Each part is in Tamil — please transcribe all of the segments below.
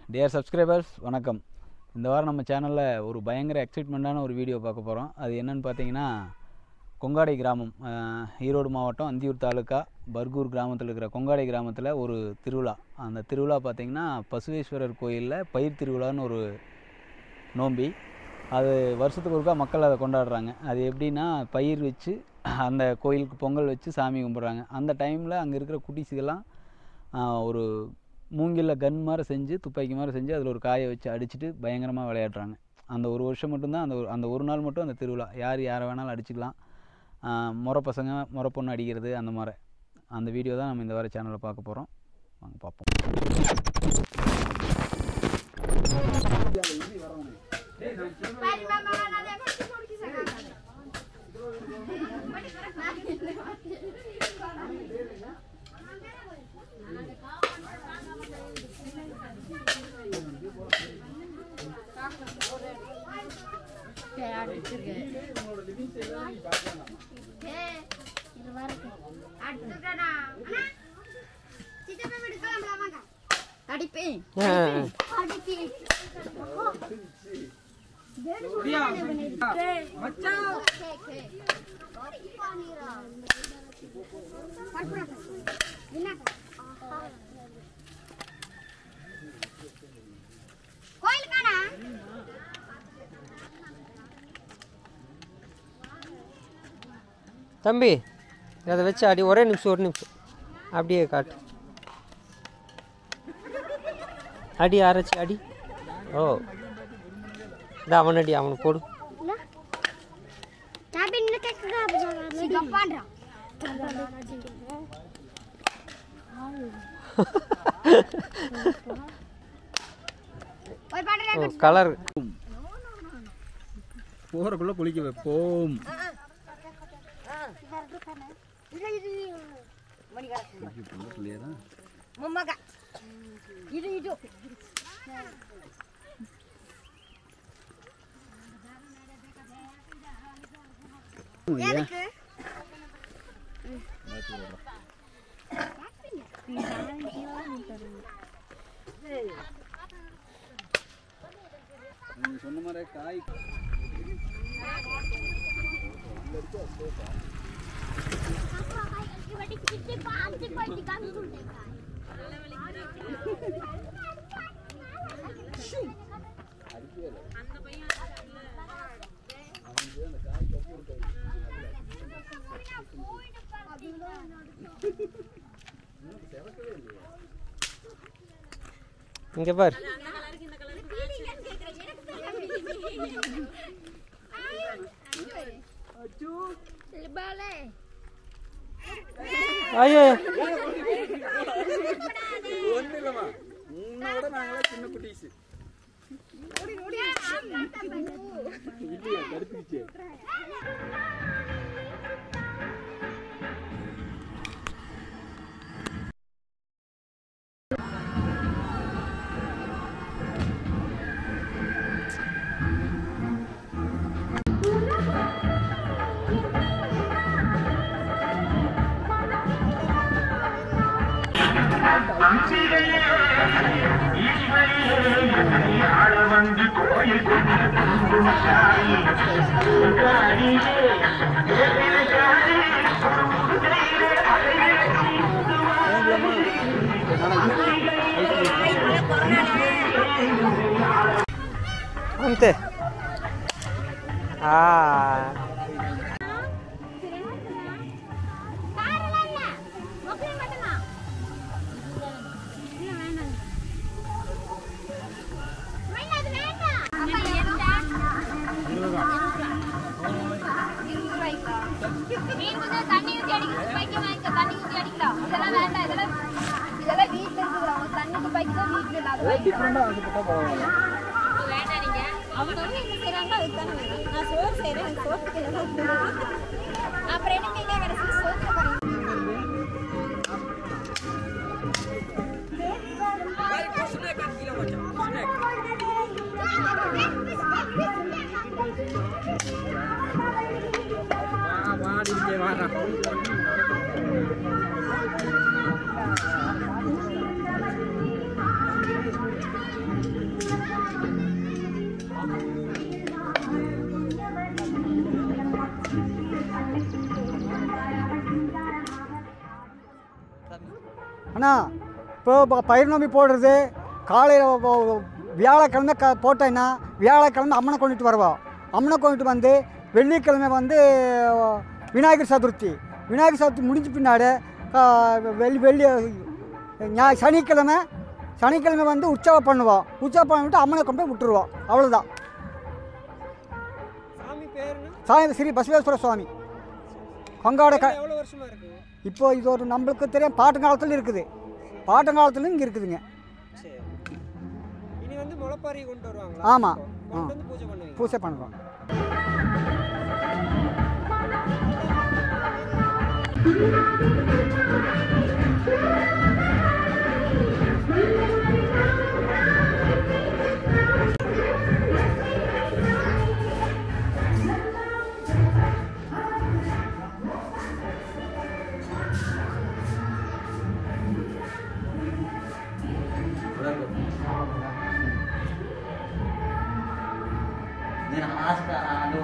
டியர் சப்ஸ்கிரைபர்ஸ் வணக்கம் இந்த வாரம் நம்ம சேனலில் ஒரு பயங்கர எக்ஸைட்மெண்ட்டான ஒரு வீடியோ பார்க்க போகிறோம் அது என்னன்னு பார்த்தீங்கன்னா கொங்காடை கிராமம் அஹ், ஈரோடு மாவட்டம் அந்தியூர் தாலுக்கா பர்கூர் கிராமத்தில் இருக்கிற கொங்காடை கிராமத்தில் ஒரு திருவிழா அந்த திருவிழா பார்த்தீங்கன்னா பசுவேஸ்வரர் கோயிலில் பயிர் திருவிழான்னு ஒரு நோம்பி அது வருஷத்துக்கு ஒருக்கா மக்கள் அதை கொண்டாடுறாங்க அது எப்படின்னா பயிர் வச்சு அந்த கோயிலுக்கு பொங்கல் வச்சு சாமி கும்பிட்றாங்க அந்த டைமில் அங்கே இருக்கிற குட்டீஸுக்கெல்லாம் ஆஹ், ஒரு மூங்கிலில் கன் மாதிரி செஞ்சு துப்பாக்கி மாதிரி செஞ்சு அதில் ஒரு காயை வச்சு அடிச்சுட்டு பயங்கரமாக விளையாடுறாங்க அந்த ஒரு வருஷம் மட்டும்தான் அந்த ஒரு அந்த ஒரு நாள் மட்டும் அந்த திருவிழா யார் யாரை வேணாலும் அடிச்சுக்கலாம் ஆஹ், முறை பசங்க முறை பொண்ணு அடிக்கிறது அந்த மாதிரி அந்த வீடியோ தான் நம்ம இந்த வார சேனலில் பார்க்க போகிறோம் வாங்க பார்ப்போம் அடிப்பேன் கோயிலுக்காடா தம்பி அதை வச்சு அடி ஒரே நிமிஷம் ஒரு நிமிஷம் அப்படியே காட்டு அடி அரைச்சி அடி ஓ இந்த அவன் அடி அவனை போடு சிகப்பான்றா போய் பாடுறா ஓ கலர் போகிறக்குள்ளே குளிக்க வைப்போம் மும்மக இது இது எதுக்கு நீ சொன்ன மாதிரி காய் இங்கே பார் ஐயோ ஒன்றும் இல்லைம்மா உன்னை விட நாங்களாம் சின்ன குட்டீஸு இல்லையா தடுத்துக்கிச்சு అంతే ఆ, தண்ணி ஊத்தி அடிக்கிறது பைக்கு வாங்கிக்க தண்ணி ஊத்தி அடிக்கலாம் இதெல்லாம் வேண்டாம் இதெல்லாம் இதெல்லாம் வீட்டுல இருக்குது அவங்க தண்ணிக்கு பைக்கு தான் வீட்டுல இல்லாத டிஃப்ரெண்டாக ஆசைப்பட்டா பரவாயில்ல வேண்டாம் நீங்க அவங்க வந்து என்ன செய்றாங்க அதுக்கு தானே வேணும் நான் சோறு செய்றேன் எனக்கு சோத்துக்கு எல்லாம் வேணும். அப்புறம் என்ன நீங்க கடைசி சோத்துல பாருங்க வாடிக்கே வாடா ஆ அண்ணா இப்போ ப- பௌர்ணமி போடுறது காலையில் வியாழக்கிழமை க போட்டேன்னா வியாழக்கிழமை அம்மனை கொண்டுட்டு வருவோம் அம்மனை கொண்டுட்டு வந்து வெள்ளிக்கிழமை வந்து விநாயகர் சதுர்த்தி விநாயகர் சதுர்த்தி முடிஞ்ச பின்னாடி ஆ, வெள்ளி வெள்ளி ஞா சனிக்கிழமை சனிக்கிழமை வந்து உற்சவம் பண்ணுவோம் உற்சவம் பண்ணிவிட்டு அம்மனை கொண்டு போய் விட்டுருவோம் அவ்வளோதான் சாமி பேருன்னு சாமி ஸ்ரீ பசவேஸ்வர சுவாமி கொங்காட க எவ்வளோ வருஷமா இருக்கு இப்போ இது ஒரு நம்மளுக்கு தெரியும் பாட்டுங்காலத்தில் இருக்குது பாட்டுங்காலத்துலையும் இங்கே இருக்குதுங்க சரி இனி வந்து முளைப்பாரி கொண்டு வருவாங்களா ஆமா. கொண்டு வந்து பூஜை பண்ணுவீங்க பூஜை பண்ணுறோம் నేను ఆస్కారాలు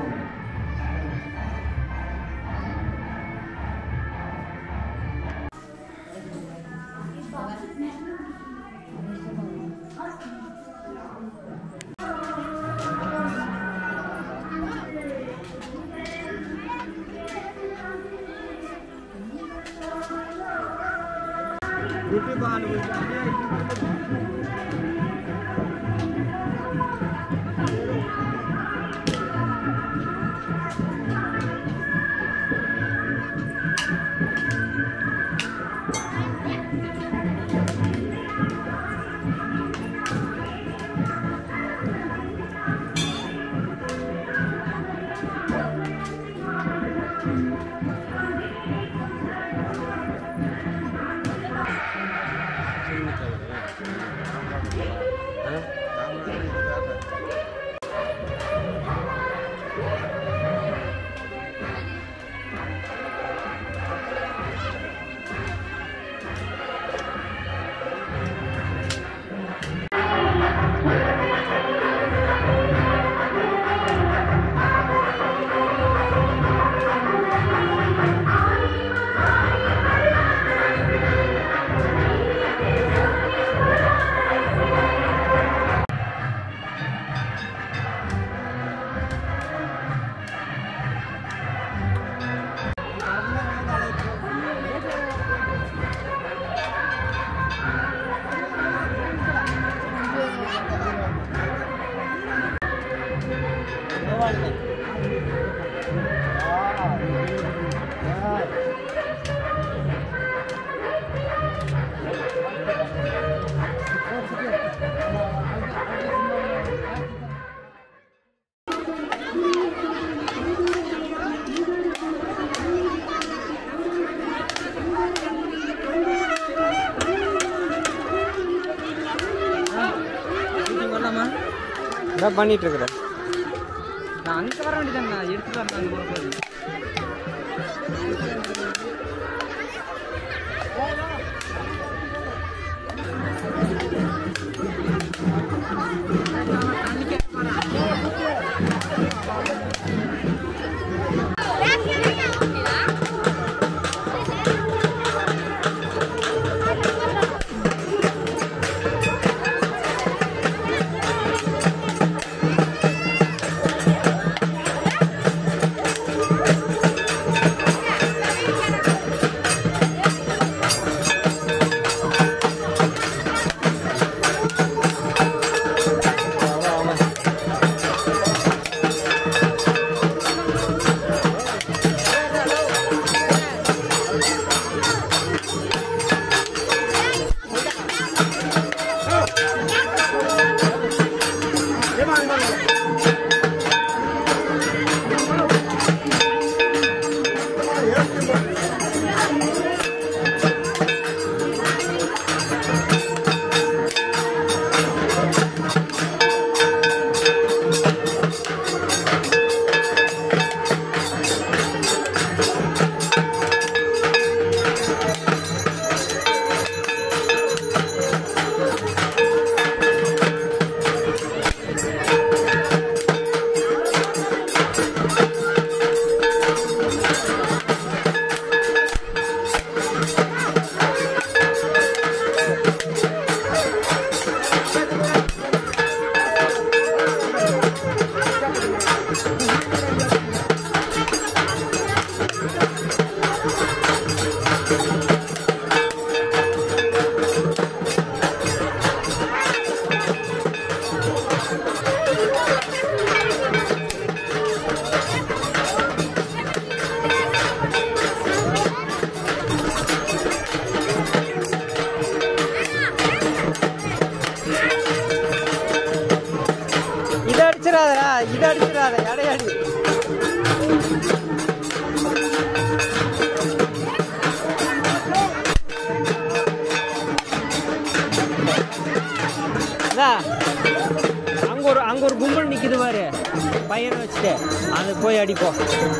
இதான் பண்ணிட்டு இருக்கிறேன் நான் அங்கே வர வேண்டியதாங்கண்ணா எடுத்துட்டு வரேன் அங்கே போகிறது ஆ அடிச்சிடாதடா இதை அடிச்சிடாத எடையாடி அங்க ஒரு அங்க ஒரு கும்பல் நிக்குது பாரு பையனை வச்சுட்டு அது போய் அடிப்போம்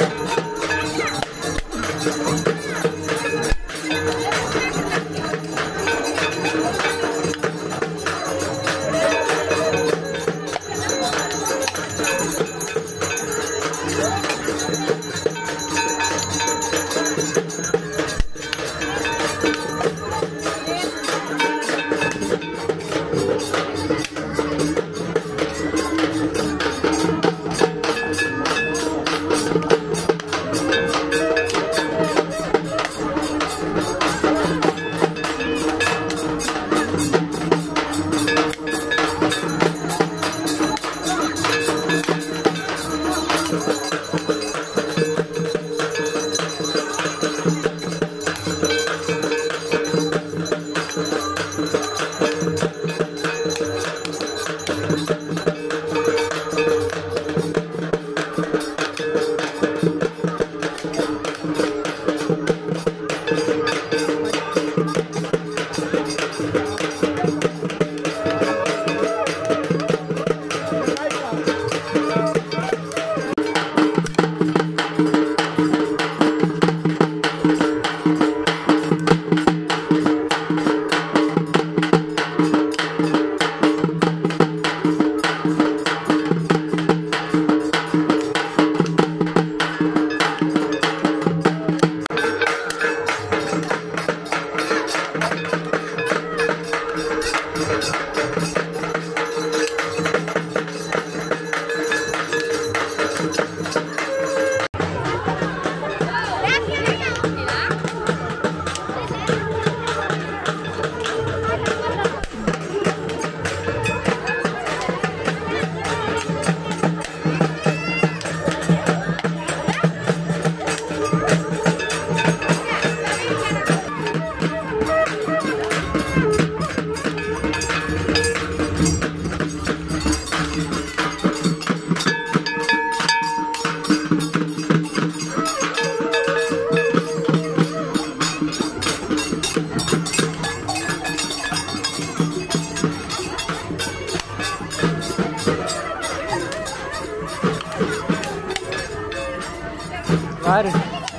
பாரு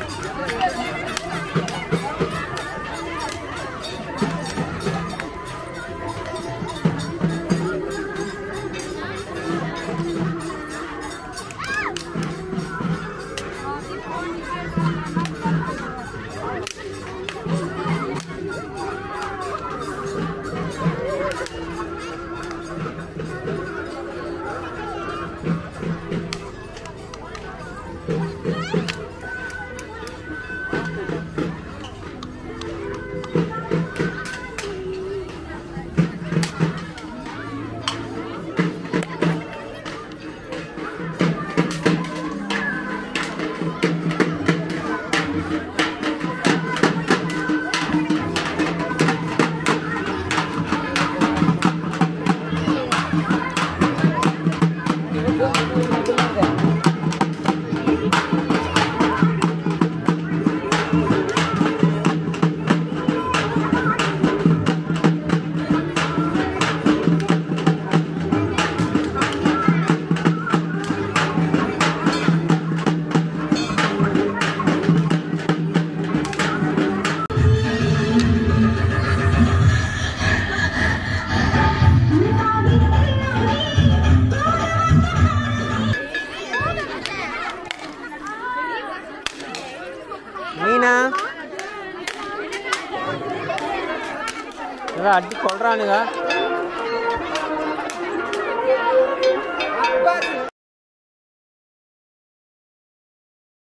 மீனா இவன் அடி கொள்றானுங்க